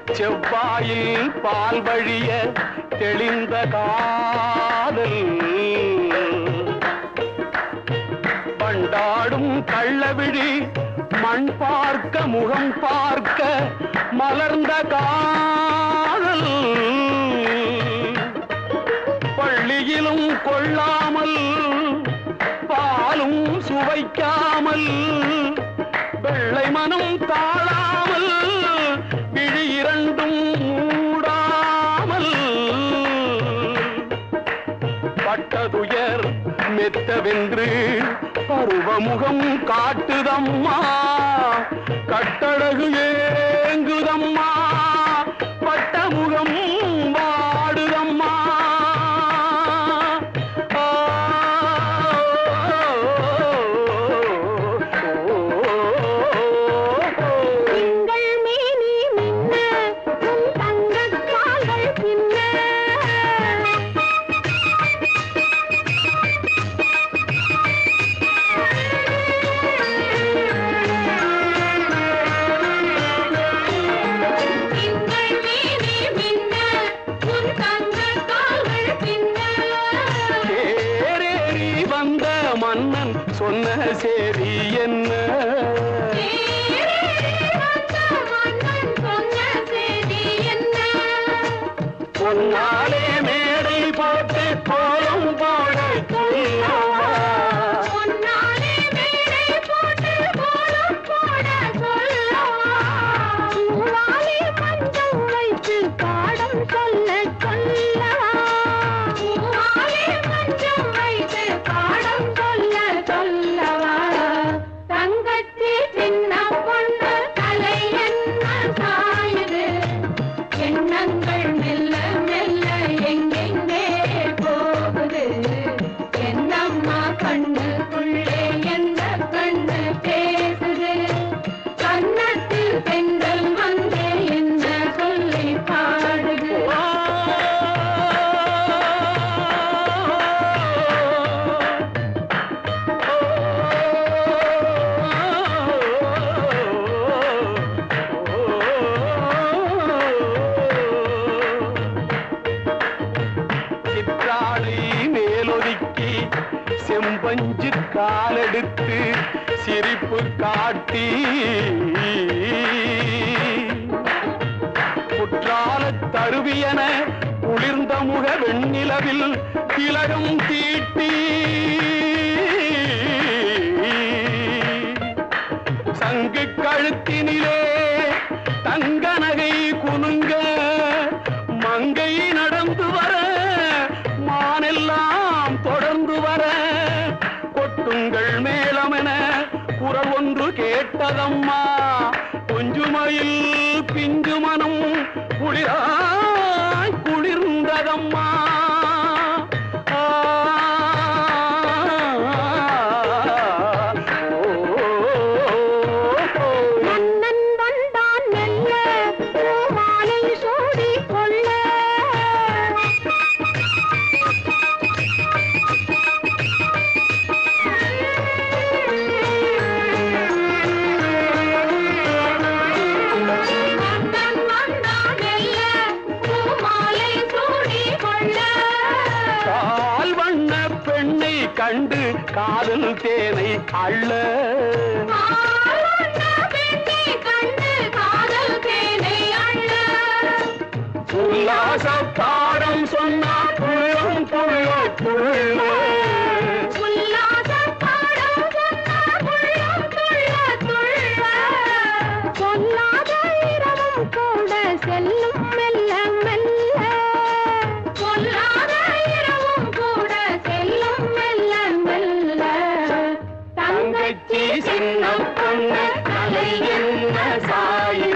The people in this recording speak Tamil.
செவ்வாயில் பால் வழிய தெளிந்த காதல் பண்டாடும் கள்ளவிழி மண் பார்க்க முகம் பார்க்க மலர்ந்த காதல் பள்ளியிலும் கொள்ளாமல் பாலும் சுவைக்காமல் வெள்ளை மனம் தாழாமல் விழி இரண்டும் மூடாமல் பட்டதுயர் மெத்தவென்று பருவமுகம் காட்டுதம்மா கட்டழகு ஏங்குதம்மா பட்டமுகம் வாடுதம்மா ஆ, திங்கள் மேனி மின்ன உன் தங்கக் கால்கள் பின்ன திங்கள் மேனி மின்ன உன் தங்கக் கால்கள் பின்ன தேரேறி வந்த மன்னன் சொன்ன சேரி என்ன பொன்னாலே மேடை போட்டு கோலம் போட சொல்லவா? பாடம் சொல்ல சொல்லவா வைத்து பாடம் சொல்ல சொல்லவா தங்கச்சி சின்ன பொண்ணு தலை என்ன சாயுது எண்ணங்கள் மெல்ல மெல்ல எங்கெங்கே போகுது என்னம்மா கண்ணுக்குள்ளே எந்த கண்ணு பேசுது கன்னத்தில் பெண்கள் வந்து என்ன சொல்லி பாடுது சிற்றாளை மேலொதுக்கி செம்பஞ்சு காலெடுத்து சிரிப்பு காட்டி குற்றால தருவியன குளிர்ந்த முக வெண்ணிலவில் திலகம் தீட்டி சங்கு கழுத்தினிலே தங்க நகை குலுங்க மங்கை நடந்து வர மானெல்லாம் தொடர்ந்து வர கொட்டுங்கள் மேளமென குரல் ஒன்று கேட்டதம்மா கொஞ்சுமையில் பிஞ்சு மனம் குளிராய் குளிர்ந்ததம்மா ஆ, ஓ, மன்னன் வந்தான் மெல்ல பூமாலை சூடிக் கொள்ள மன்னன் வந்தான் மெல்ல பூமாலை சூடிக் கொள்ள கால் வண்ண பெண்ணை கண்டு காதல் தேனை அள்ள உல்லாச பாடம் சொன்னா புள்ளும் புள்ள புள்ள செல்லும் மெல்ல மெல்ல சொல்லாத இரவும் கூட செல்லும் மெல்ல மெல்ல தங்கச்சி சின்ன பொண்ணு தலை என்ன சாயு